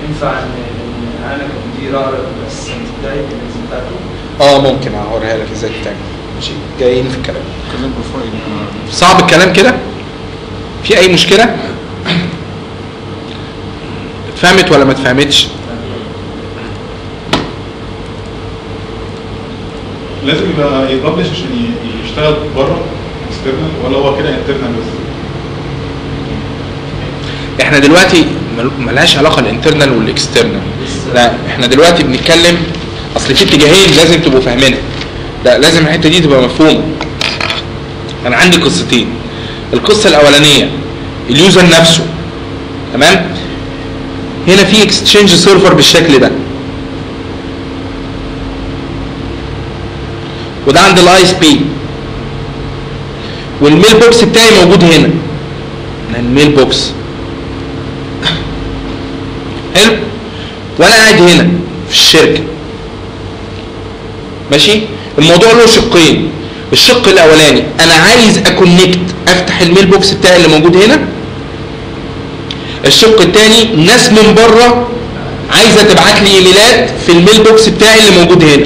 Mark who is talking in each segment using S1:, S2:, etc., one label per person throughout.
S1: ينفع ان إن انا كمدير اقرا الاسيستنت بتاعي الاسم بتاعته
S2: اه ممكن هوريها لك ازاي تتعمل ماشي جايين في الكلام
S3: كلام بروفايل
S2: صعب الكلام كده في اي مشكله اتفهمت ولا ما اتفهمتش
S3: لازم يبقى يبلش عشان ي- يشتغل بره اكسترنال ولا هو كده انترنال بس؟
S2: احنا دلوقتي مل- ملهاش علاقه الانترنال والاكسترنال لا احنا دلوقتي بنتكلم اصل في اتجاهين لازم تبقوا فاهمينها لا لازم الحته دي تبقى مفهومه انا عندي قصتين القصه الاولانيه اليوزر نفسه تمام هنا في اكستشينج سيرفر بالشكل ده وده عند الاي اس بي والميل بوكس بتاعي موجود هنا ده الميل بوكس حلو وانا قاعد هنا في الشركه ماشي الموضوع له شقين الشق الاولاني انا عايز اكونكت افتح الميل بوكس بتاعي اللي موجود هنا الشق الثاني ناس من بره عايزه تبعت لي ايميلات في الميل بوكس بتاعي اللي موجود هنا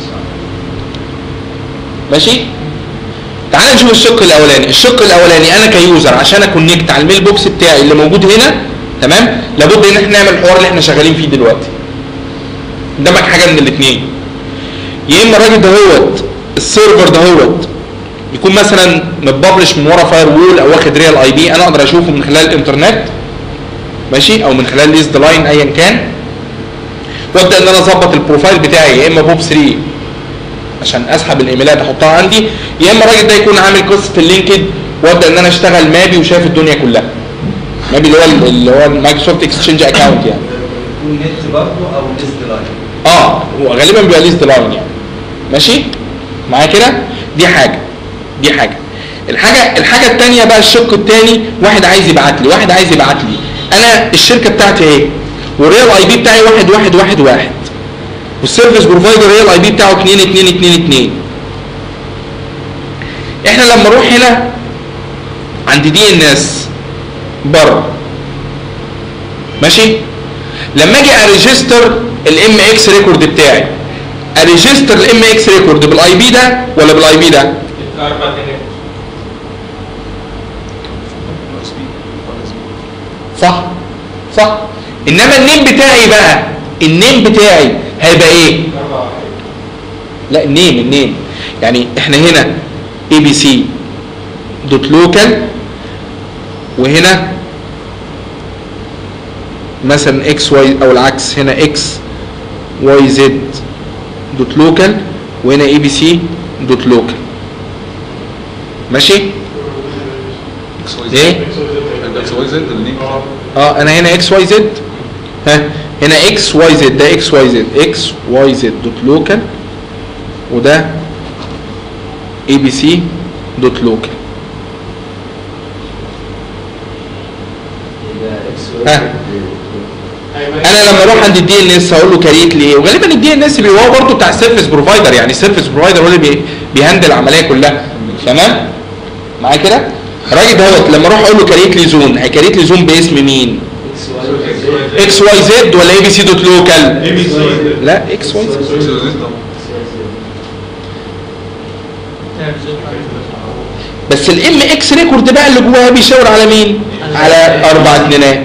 S2: ماشي تعال نشوف الشق الاولاني الشق الاولاني انا كيوزر عشان اكونكت على الميل بوكس بتاعي اللي موجود هنا تمام لابد ان احنا نعمل الحوار اللي احنا شغالين فيه دلوقتي قدامك حاجه من الاثنين يا اما الراجل دهوت السيرفر دهوت يكون مثلا متبلش من ورا فاير وول او واخد ريال اي بي انا اقدر اشوفه من خلال الانترنت ماشي او من خلال ليست لاين ايا كان وابدا ان انا اظبط البروفايل بتاعي يا اما بوب 3 عشان اسحب الايميلات احطها عندي يا اما الراجل ده يكون عامل قصه اللينكد وابدا ان انا اشتغل مابي وشايف الدنيا كلها مابي اللي هو اللي هو المايكروسوفت اكسشينج اكونت يعني
S1: يكون نت برضه او ليست لاين
S2: اه هو غالبا بيبقى ليست لاين يعني ماشي معايا كده دي حاجه دي حاجه الحاجه الحاجه الثانيه بقى الشق الثاني واحد عايز يبعت لي واحد عايز يبعت لي انا الشركه بتاعتي ايه والريال اي بي بتاعي واحد واحد واحد واحد والسيرفيس بروفايدر ريال اي بي بتاعه 2 2 2 2 احنا لما نروح هنا عند دي الناس بره ماشي لما اجي اريجستر الام اكس ريكورد بتاعي اريجستر الام اكس ريكورد بالاي بي ده ولا بالاي بي ده صح صح انما النيم بتاعي بقى النيم بتاعي هيبقى ايه لا النيم النيم يعني احنا هنا اي بي سي دوت لوكال وهنا مثلا اكس واي او العكس هنا اكس واي زد دوت لوكال وهنا اي بي سي دوت لوكال ماشي
S3: اكس واي زد
S2: ايه
S3: اكس واي زد اللينك
S2: اه انا هنا اكس واي زد ها هنا اكس واي زد ده اكس واي زد اكس واي زد دوت لوكال وده اي بي سي دوت لوكال ها. انا لما اروح عند الدي ان اس هقول له كريت لي ايه وغالبا الدي ان اس بيبقى هو برضه بتاع السيرفيس بروفايدر يعني السيرفيس بروفايدر هو اللي بي- بيهندل العمليه كلها تمام معايا كده الراجل دوت لما اروح اقول له كريت لي زون هيكريت لي زون باسم مين اكس واي زد ولا اي بي سي دوت لوكال
S3: اي بي سي
S2: لا اكس واي زد
S3: اكس واي زد طبعا
S2: بس الام اكس ريكورد بقى اللي جواها بيشاور على مين على اربع اتنينات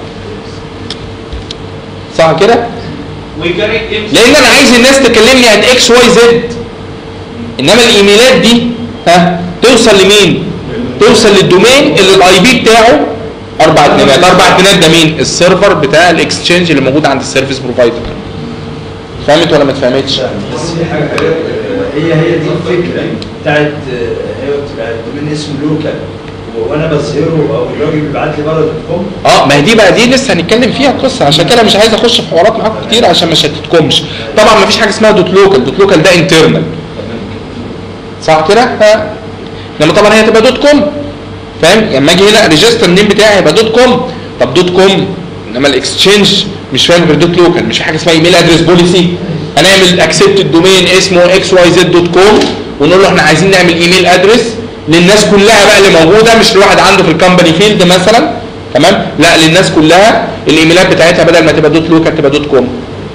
S2: صح كده لان انا عايز الناس تكلمني عن اكس واي زد انما الايميلات دي ها توصل لمين توصل للدومين اللي الاي بي بتاعه اربع اتنينات اربع اتنينات ده مين السيرفر بتاع الاكسشينج اللي موجود عند السيرفيس بروفايدر فهمت ولا ما اتفهمتش
S1: بس في حاجه هي هي دي الفكره بتاعت هي بتبقى الدومين اسمه لوكال وانا بظهره او الراجل بيبعت لي بره دوت كوم
S2: اه ما هي دي بقى دي لسه هنتكلم فيها قصه عشان كده مش عايز اخش في حوارات معاكم كتير عشان ما شتتكمش طبعا ما فيش حاجه اسمها دوت لوكال دوت لوكال ده انترنال صح كده ها انما طبعا هي تبقى دوت كوم فاهم لما اجي هنا ريجستر النيم بتاعي هيبقى دوت كوم طب دوت كوم انما الاكسشينج مش فاهم غير دوت لوكال مش حاجه اسمها ايميل ادرس بوليسي هنعمل اكسبت الدومين اسمه اكس واي زد دوت كوم ونقول له احنا عايزين نعمل ايميل ادرس للناس كلها بقى اللي موجوده مش لواحد عنده في الكومباني فيلد مثلا تمام لا للناس كلها الايميلات بتاعتها بدل ما تبقى دوت لوكال تبقى دوت كوم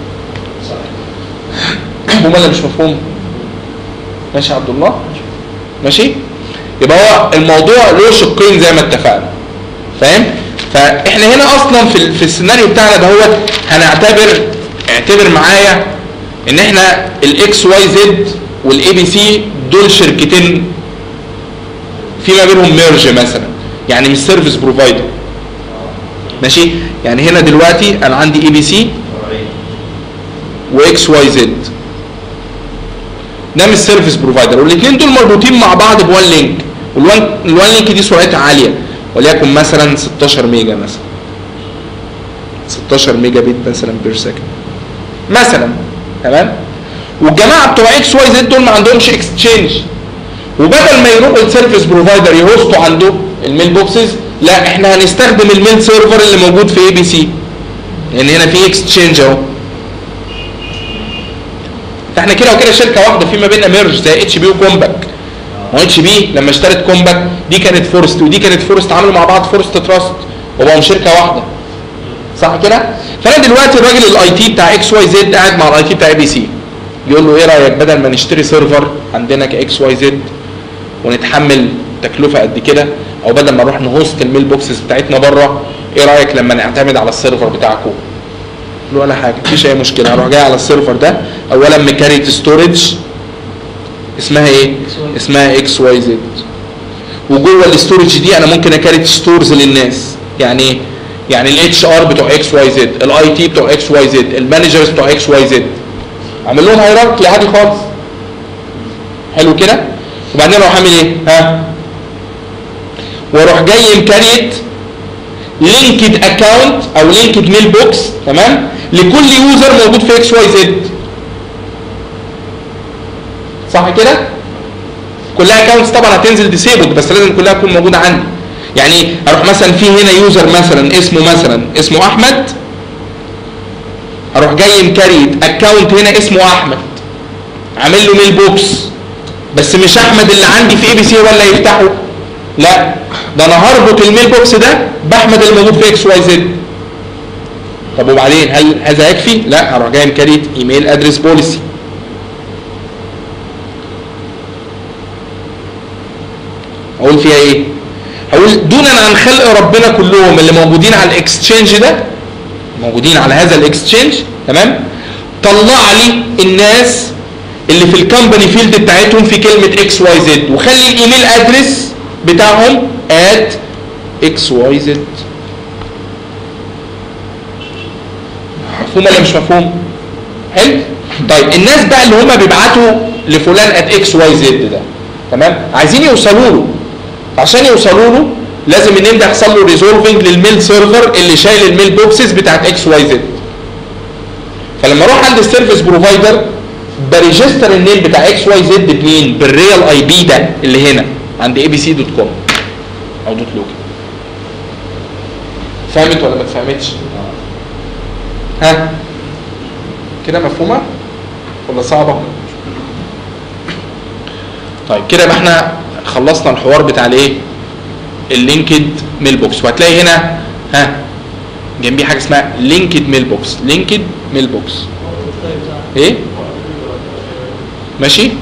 S2: مفهوم ولا مش مفهوم ماشي يا عبد الله ماشي يبقى هو الموضوع له شقين زي ما اتفقنا فاهم فاحنا هنا اصلا في ال- في السيناريو بتاعنا ده هو هنعتبر اعتبر معايا ان احنا الاكس واي زد والاي بي سي دول شركتين في ما بينهم ميرج مثلا يعني مش سيرفيس بروفايدر ماشي يعني هنا دلوقتي انا عندي اي بي سي
S1: فرعين
S2: واكس واي زد ده مش سيرفيس بروفايدر والاثنين دول مربوطين مع بعض بوان لينك والوان الوان لينك دي سرعتها عاليه وليكن مثلا 16 ميجا مثلا 16 ميجا بيت مثلا بير سكند مثلا تمام والجماعه بتوع اكس واي زد دول ما عندهمش اكستشينج وبدل ما يروحوا السيرفيس بروفايدر يهوستوا عنده الميل بوكسز لا احنا هنستخدم الميل سيرفر اللي موجود في اي بي سي لان هنا في اكستشينج اهو فاحنا كده وكده شركه واحده في ما بيننا ميرج زي اتش بي وكومباك ما اتش بي لما اشترت كومباك دي كانت فورست ودي كانت فورست عملوا مع بعض فورست تراست وبقوا شركه واحده صح كده فانا دلوقتي الراجل الاي تي بتاع اكس واي زد قاعد مع الاي تي بتاع اي بي سي يقول له ايه رايك بدل ما نشتري سيرفر عندنا كاكس واي زد ونتحمل تكلفه قد كده او بدل ما نروح نهوست الميل بوكسز بتاعتنا بره ايه رايك لما نعتمد على السيرفر بتاعكم له ولا حاجه مفيش اي مشكله هروح جاي على السيرفر ده اولا مكاريت ستورج اسمها ايه اسمها اكس واي زد وجوه الاستورج دي انا ممكن اكاريت ستورز للناس يعني ايه يعني الاتش ار بتوع اكس واي زد الاي تي بتوع اكس واي زد المانجرز بتوع اكس واي زد اعمل لهم هيراركي عادي خالص حلو كده وبعدين اروح اعمل ايه ها واروح جاي مكريت لينكد اكونت او لينكد ميل بوكس تمام لكل يوزر موجود في اكس واي زد صح كده كلها اكونتس طبعا هتنزل ديسيبلد بس لازم كلها تكون موجوده عندي يعني اروح مثلا في هنا يوزر مثلا اسمه مثلا اسمه احمد اروح جاي مكريت اكونت هنا اسمه احمد عامل له ميل بوكس بس مش احمد اللي عندي في اي بي سي هو اللي هيفتحه لا ده انا هربط الميل بوكس ده باحمد اللي موجود في اكس واي زد طب وبعدين هل هذا يكفي؟ لا هروح جاي مكريت ايميل ادرس بوليسي اقول فيها ايه؟ هقول دونا عن خلق ربنا كلهم اللي موجودين على الاكستشينج ده موجودين على هذا الاكستشينج تمام؟ طلع لي الناس اللي في الكومباني فيلد بتاعتهم في كلمه اكس واي زد وخلي الايميل ادرس بتاعهم at اكس واي زد مفهوم ولا مش مفهوم؟ حلو؟ طيب الناس بقى اللي هم بيبعتوا لفلان ات اكس واي زد ده تمام؟ عايزين يوصلوا له عشان يوصلوا له لازم النيم ده يحصل له ريزولفنج للميل سيرفر اللي شايل الميل بوكسز بتاعت اكس واي زد فلما اروح عند السيرفيس بروفايدر بريجستر النيم بتاع اكس واي زد بمين؟ بالريال اي بي ده اللي هنا عند اي بي سي دوت كوم او دوت لوكال فهمت ولا ما اتفهمتش؟ ها؟ كده مفهومه؟ ولا صعبه؟ طيب كده يبقى احنا خلصنا الحوار بتاع الايه؟ اللينكد ميل بوكس وهتلاقي هنا ها جنبيه حاجه اسمها لينكد ميل بوكس لينكد ميل بوكس ايه؟ ماشي؟